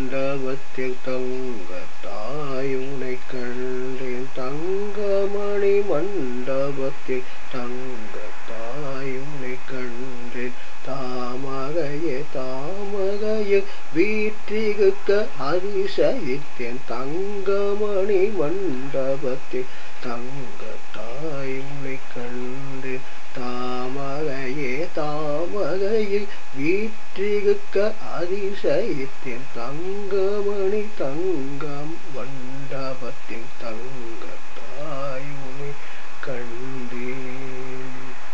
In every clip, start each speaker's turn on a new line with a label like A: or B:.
A: மண்டபத்தில் தங்க தாயுனை கண்டேன் தங்கமணி மண்டபத்தில் தங்க தாயுனை கண்டேன் தாமகையே தாமகையில் வீற்றிருக்க அதிசயித்தேன் தங்கமணி மண்டபத்தில் தங்க தாயுனை கண்டேன் தாமகையே தாமகையில் வீற்றிருக்க அதிசயித்தேன் தங்கமணி தங்கம் மண்டபத்தில் தங்க தாயுனை கண்டேன்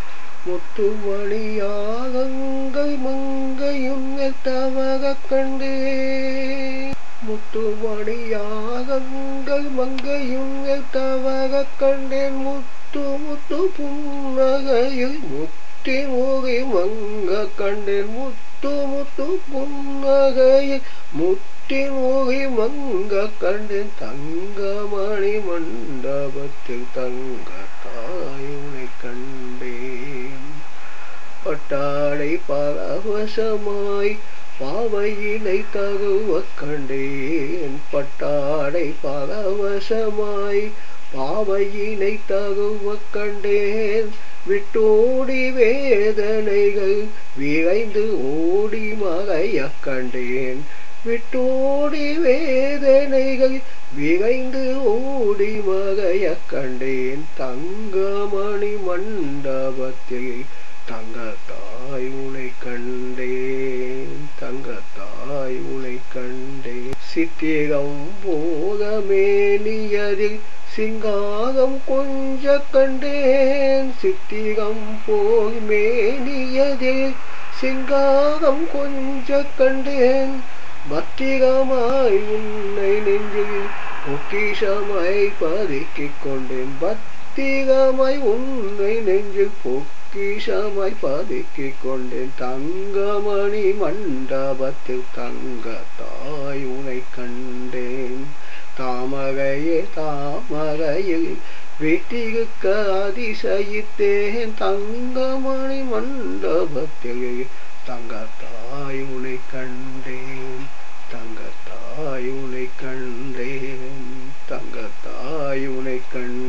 A: முத்துமணியாகங்கை மங்கையும் தவக கண்டேன் முத்துமணியாகங்கை மங்கையும் தவக கண்டேன் முத்து முத்து புன்னகையில் முத்தி மூகி மங்க கண்டேன் முத்து முத்து புன்னகையில் முத்தி மூகி மங்க கண்டேன் தங்கமணி மண்டபத்தில் தங்க தாயுனை கண்டேன் பட்டாடை பரவசமாய் பாவையினை தகுவ கண்டேன் பட்டாடை பரவசமாய் பாவையினை தகுவ கண்டேன் விட்டோடி வேதனைகள் விரைந்து ஓடி மறைய கண்டேன் விட்டோடி வேதனைகள் விரைந்து ஓடி மறைய கண்டேன் தங்கமணி மண்டபத்தில் தங்க தாய் உனை கண்டேன் தங்க தாய் உனை கண்டேன் சித்திரம் போதமேனியதில் சிங்காரம் கொஞ்ச கண்டேன் சித்திரம் போய் மேனியதில் சிங்காரம் கொஞ்ச கண்டேன் பத்திரமாய் உன்னை நெஞ்சில் பொக்கிஷமாய் பதுக்கிக் கொண்டேன் பத்திரமாய் உன்னை நெஞ்சில் பொக்கிஷமாய் பதுக்கிக் கொண்டேன் தங்கமணி மண்டபத்தில் தங்க தாய் உனை கண்டேன் தாமரையே தாமரையில் வீட்டிருக்க அதிசயித்தேன் தங்கமணி மண்டபத்தில் தங்க தாய் உனை கண்டேன் தங்க தாய் உனை கண்டேன் தங்க தாய் உனை கண்டேன்